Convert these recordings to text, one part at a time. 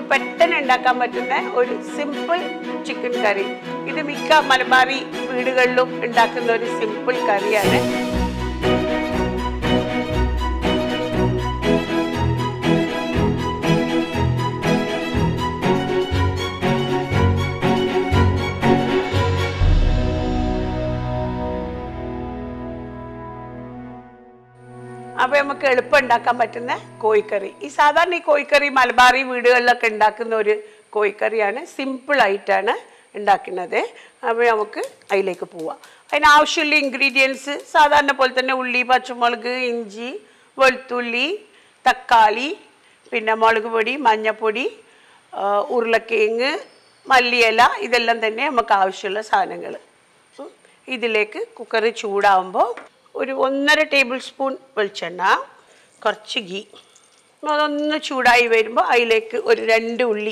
പെട്ടെന്ന് ഉണ്ടാക്കാൻ പറ്റുന്ന ഒരു സിമ്പിൾ ചിക്കൻ കറി ഇത് മിക്ക മലബാറി വീടുകളിലും ഉണ്ടാക്കുന്ന ഒരു സിമ്പിൾ കറിയാണ് അപ്പൊ നമുക്ക് എളുപ്പം ഉണ്ടാക്കാൻ പറ്റുന്ന കോഴിക്കറി ഈ സാധാരണ ഈ കോഴിക്കറി മലബാറി വീടുകളിലൊക്കെ ഉണ്ടാക്കുന്ന ഒരു കോഴിക്കറിയാണ് സിമ്പിൾ ആയിട്ടാണ് ഉണ്ടാക്കുന്നത് അപ്പോൾ നമുക്ക് അതിലേക്ക് പോവാം അതിന് ആവശ്യമുള്ള ഇൻഗ്രീഡിയൻസ് സാധാരണ പോലെ തന്നെ ഉള്ളി പച്ചമുളക് ഇഞ്ചി വെളുത്തുള്ളി തക്കാളി പിന്നെ മുളക് പൊടി മഞ്ഞൾപ്പൊടി ആ, ഉരുളക്കിഴങ്ങ് മല്ലിയില ഇതെല്ലാം തന്നെ നമുക്ക് ആവശ്യമുള്ള സാധനങ്ങൾ ഉം. ഇതിലേക്ക് കുക്കർ ചൂടാവുമ്പോൾ ഒരു ഒന്നര ടേബിൾ സ്പൂൺ വെളിച്ചെണ്ണ കുറച്ച് ഗീ അതൊന്ന് ചൂടായി വരുമ്പോൾ അതിലേക്ക് ഒരു രണ്ട് ഉള്ളി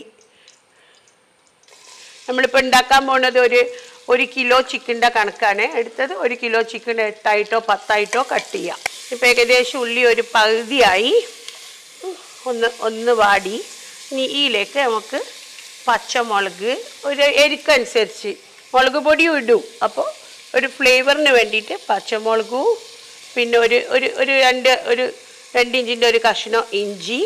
നമ്മളിപ്പോൾ ഉണ്ടാക്കാൻ പോകുന്നത് ഒരു ഒരു കിലോ ചിക്കൻ്റെ കണക്കാണ് എടുത്തത് ഒരു കിലോ ചിക്കൻ എട്ടായിട്ടോ പത്തായിട്ടോ കട്ട് ചെയ്യാം ഇപ്പം ഏകദേശം ഉള്ളി ഒരു പകുതിയായി ഉം, ഒന്ന് ഒന്ന് വാടി ഇനി ഇതിലേക്ക് നമുക്ക് പച്ചമുളക് ഒരു എരിക്കനുസരിച്ച് മുളക് പൊടിയും ഇടും അപ്പോൾ ഒരു ഫ്ലേവറിന് വേണ്ടിയിട്ട് പച്ചമുളകും പിന്നെ ഒരു ഒരു ഒരു രണ്ട് ഒരു രണ്ട് ഇഞ്ചിൻ്റെ ഒരു കഷ്ണം ഇഞ്ചി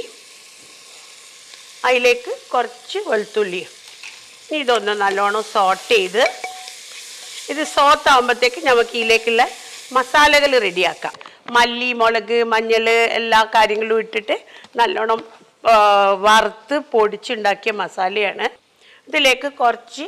അതിലേക്ക് കുറച്ച് വെളുത്തുള്ളി ഇനി ഇതൊന്ന് നല്ലോണം സോട്ട് ചെയ്ത് ഇത് സോട്ട് ആകുമ്പോഴത്തേക്ക് നമുക്ക് ഇതിലേക്കുള്ള മസാലകൾ റെഡിയാക്കാം മല്ലി മുളക് മഞ്ഞൾ എല്ലാ കാര്യങ്ങളും ഇട്ടിട്ട് നല്ലോണം ആ, വറുത്ത് പൊടിച്ചുണ്ടാക്കിയ മസാലയാണ് ഇതിലേക്ക് കുറച്ച്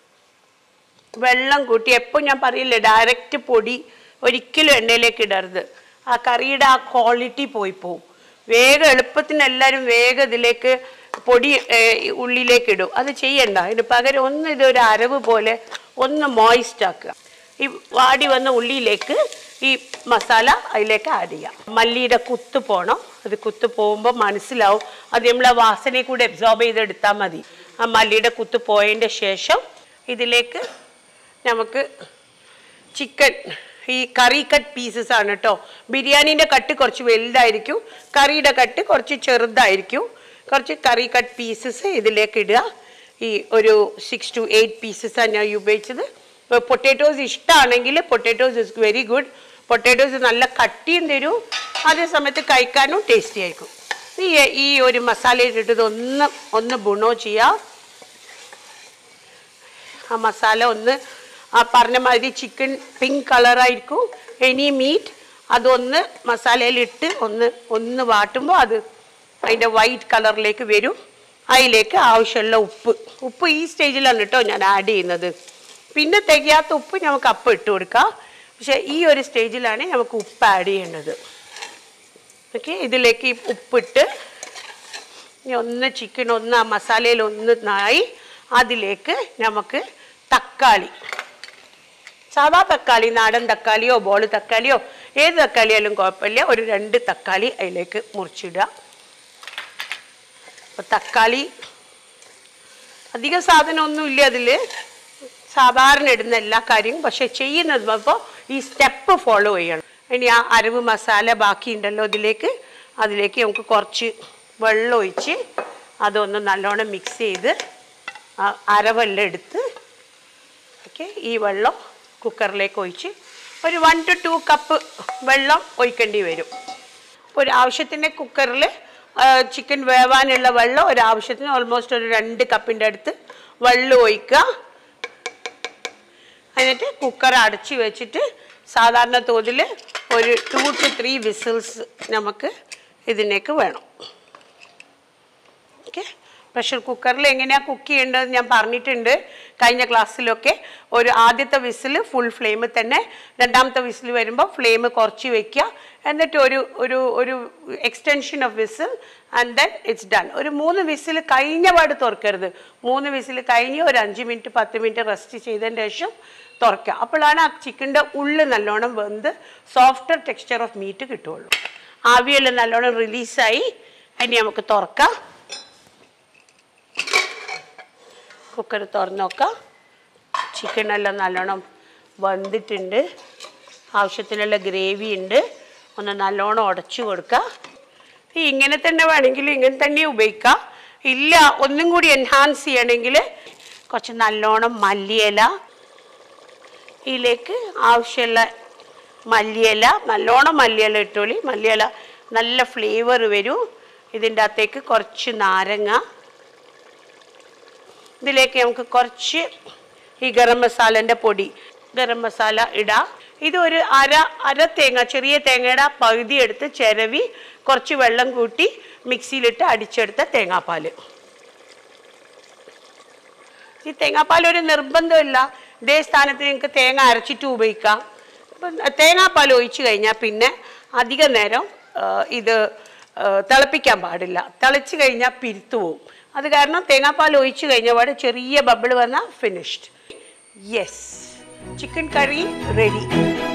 വെള്ളം കൂട്ടി എപ്പോൾ ഞാൻ പറയില്ലേ ഡയറക്റ്റ് പൊടി ഒരിക്കലും എണ്ണയിലേക്ക് ഇടരുത് ആ കറിയുടെ ആ ക്വാളിറ്റി പോയി പോവും വേഗം എളുപ്പത്തിന് എല്ലാവരും വേഗം ഇതിലേക്ക് പൊടി ഏർ, ഉള്ളിലേക്ക് ഇടും അത് ചെയ്യണ്ട അതിന് പകരം ഒന്ന് ഇതൊരു അരവ് പോലെ ഒന്ന് മോയിസ്റ്റ് ആക്കുക ഈ വാടി വന്ന ഉള്ളിയിലേക്ക് ഈ മസാല അതിലേക്ക് ആഡ് ചെയ്യാം മല്ലിയുടെ കുത്ത് പോകണം അത് കുത്ത് പോകുമ്പോൾ മനസ്സിലാവും അത് നമ്മൾ ആ വാസനയെ കൂടെ അബ്സോർബ് ചെയ്തെടുത്താൽ മതി ആ മല്ലിയുടെ കുത്ത് പോയതിൻ്റെ ശേഷം ഇതിലേക്ക് നമുക്ക് ചിക്കൻ ഈ കറി കട്ട് പീസസ് ആണ് കേട്ടോ ബിരിയാണീൻ്റെ കട്ട് കുറച്ച് വലുതായിരിക്കും കറിയുടെ കട്ട് കുറച്ച് ചെറുതായിരിക്കും കുറച്ച് കറി കട്ട് പീസസ് ഇതിലേക്ക് ഇടുക ഈ ഒരു സിക്സ് ടു എയ്റ്റ് പീസസാണ് ഞാൻ ഉപയോഗിച്ചത് പൊട്ടാറ്റോസ് ഇഷ്ടമാണെങ്കിൽ potatoes is very good potatoes നല്ല കട്ടിയും തരും അതേ സമയത്ത് കഴിക്കാനും ടേസ്റ്റി ആയിരിക്കും ഈ ഈ ഒരു മസാല ഇട്ടിട്ട് ഒന്ന് ഒന്ന് ബുണോ ചെയ്യാം ആ മസാല ഒന്ന് ആ പറഞ്ഞ മാതിരി ചിക്കൻ പിങ്ക് കളറായിരിക്കും എനി മീറ്റ് അതൊന്ന് മസാലയിലിട്ട് ഒന്ന് ഒന്ന് വാട്ടുമ്പോൾ അത് അതിൻ്റെ വൈറ്റ് കളറിലേക്ക് വരും അതിലേക്ക് ആവശ്യമുള്ള ഉപ്പ് ഉപ്പ് ഈ സ്റ്റേജിലാണ് കേട്ടോ ഞാൻ ആഡ് ചെയ്യുന്നത് പിന്നെ തികയാത്ത ഉപ്പ് നമുക്ക് അപ്പം ഇട്ട് കൊടുക്കാം പക്ഷേ ഈ ഒരു സ്റ്റേജിലാണ് നമുക്ക് ഉപ്പ് ആഡ് ചെയ്യേണ്ടത് ഓക്കെ ഇതിലേക്ക് ഈ ഉപ്പിട്ട് ഇനി ഒന്ന് ചിക്കൻ ഒന്ന് ആ മസാലയിൽ ഒന്ന് നായി അതിലേക്ക് നമുക്ക് തക്കാളി സാധാ തക്കാളി നാടൻ തക്കാളിയോ ബോൾ തക്കാളിയോ ഏത് തക്കാളിയായാലും കുഴപ്പമില്ല ഒരു രണ്ട് തക്കാളി അതിലേക്ക് മുറിച്ചിടുക അപ്പോൾ തക്കാളി അധിക സാധനമൊന്നും ഇല്ല അതിൽ സാധാരണ ഇടുന്ന എല്ലാ കാര്യവും പക്ഷെ ചെയ്യുന്നത് അപ്പോൾ ഈ സ്റ്റെപ്പ് ഫോളോ ചെയ്യണം ഇനി ആ അരവ് മസാല ബാക്കിയുണ്ടല്ലോ ഇതിലേക്ക് അതിലേക്ക് നമുക്ക് കുറച്ച് വെള്ളം ഒഴിച്ച് അതൊന്ന് നല്ലോണം മിക്സ് ചെയ്ത് ആ അരവെല്ലാം എടുത്ത് ഓക്കെ ഈ വെള്ളം കുക്കറിലേക്ക് ഒഴിച്ച് ഒരു വൺ ടു ടു കപ്പ് വെള്ളം ഒഴിക്കേണ്ടി വരും ഒരു ആവശ്യത്തിന് കുക്കറിൽ ചിക്കൻ വേവാനുള്ള വെള്ളം ഒരു ആവശ്യത്തിന് ഓൾമോസ്റ്റ് ഒരു രണ്ട് കപ്പിൻ്റെ അടുത്ത് വെള്ളം ഒഴിക്കുക എന്നിട്ട് കുക്കർ അടച്ച് വെച്ചിട്ട് സാധാരണ തോതിൽ ഒരു ടു ടു ത്രീ വിസിൽസ് നമുക്ക് ഇതിനേക്ക് വേണം ഓക്കെ പ്രഷർ കുക്കറിൽ എങ്ങനെയാണ് കുക്ക് ചെയ്യേണ്ടത് ഞാൻ പറഞ്ഞിട്ടുണ്ട് കഴിഞ്ഞ ക്ലാസ്സിലൊക്കെ ഒരു ആദ്യത്തെ വിസിൽ ഫുൾ ഫ്ലെയിമിൽ തന്നെ രണ്ടാമത്തെ വിസിൽ വരുമ്പോൾ ഫ്ലെയിം കുറച്ച് വെക്കുക എന്നിട്ട് ഒരു ഒരു ഒരു extension of whistle and then it's done ഒരു മൂന്ന് വിസിൽ കഴിഞ്ഞ പാട് തുറക്കരുത് മൂന്ന് വിസിൽ കഴിഞ്ഞ് ഒരു അഞ്ച് മിനിറ്റ് പത്ത് മിനിറ്റ് റെസ്റ്റ് ചെയ്തതിന് ശേഷം തുറക്കുക അപ്പോഴാണ് ആ ചിക്കൻ്റെ ഉള്ളിൽ നല്ലോണം വെന്ത് സോഫ്റ്റർ ടെക്സ്ചർ ഓഫ് മീറ്റ് കിട്ടുള്ളൂ ആവിയെല്ലാം നല്ലോണം റിലീസായി ഇനി നമുക്ക് തുറക്കാം കുക്കർ തുറന്ന് നോക്കാം ചിക്കനെല്ലാം നല്ലോണം വെന്തിട്ടുണ്ട് ആവശ്യത്തിനുള്ള ഗ്രേവി ഉണ്ട് ഒന്ന് നല്ലോണം ഉടച്ചു കൊടുക്കുക ഈ ഇങ്ങനെ തന്നെ വേണമെങ്കിൽ ഇങ്ങനെ തന്നെ ഉപയോഗിക്കാം ഇല്ല ഒന്നും കൂടി എൻഹാൻസ് ചെയ്യണമെങ്കിൽ കുറച്ച് നല്ലോണം മല്ലിയില ഇതിലേക്ക് ആവശ്യമുള്ള മല്ലിയില നല്ലോണം മല്ലിയില ഇട്ടോളി മല്ലിയില നല്ല ഫ്ലേവർ വരും ഇതിൻ്റെ അകത്തേക്ക് കുറച്ച് നാരങ്ങ ഇതിലേക്ക് നമുക്ക് കുറച്ച് ഈ ഗരം മസാലൻ്റെ പൊടി ഗരം മസാല ഇടാം ഇത് ഒരു അര അര തേങ്ങ ചെറിയ തേങ്ങയുടെ പകുതി എടുത്ത് ചിരവി കുറച്ച് വെള്ളം കൂട്ടി മിക്സിയിലിട്ട് അടിച്ചെടുത്ത തേങ്ങാപ്പാൽ ഈ തേങ്ങാപ്പാൽ ഒരു നിർബന്ധമില്ല ഇതേ സ്ഥാനത്ത് നിങ്ങൾക്ക് തേങ്ങ അരച്ചിട്ട് ഉപയോഗിക്കാം ഇപ്പം തേങ്ങാപ്പാൽ ഒഴിച്ചു കഴിഞ്ഞാൽ പിന്നെ അധിക നേരം ആ, ഇത് ആ, തിളപ്പിക്കാൻ പാടില്ല തിളച്ച് കഴിഞ്ഞാൽ പിരുത്തു പോവും അത് കാരണം തേങ്ങാപ്പാൽ ഒഴിച്ചു കഴിഞ്ഞ പാട് ചെറിയ ബബിൾ വന്നാൽ finished yes chicken curry ready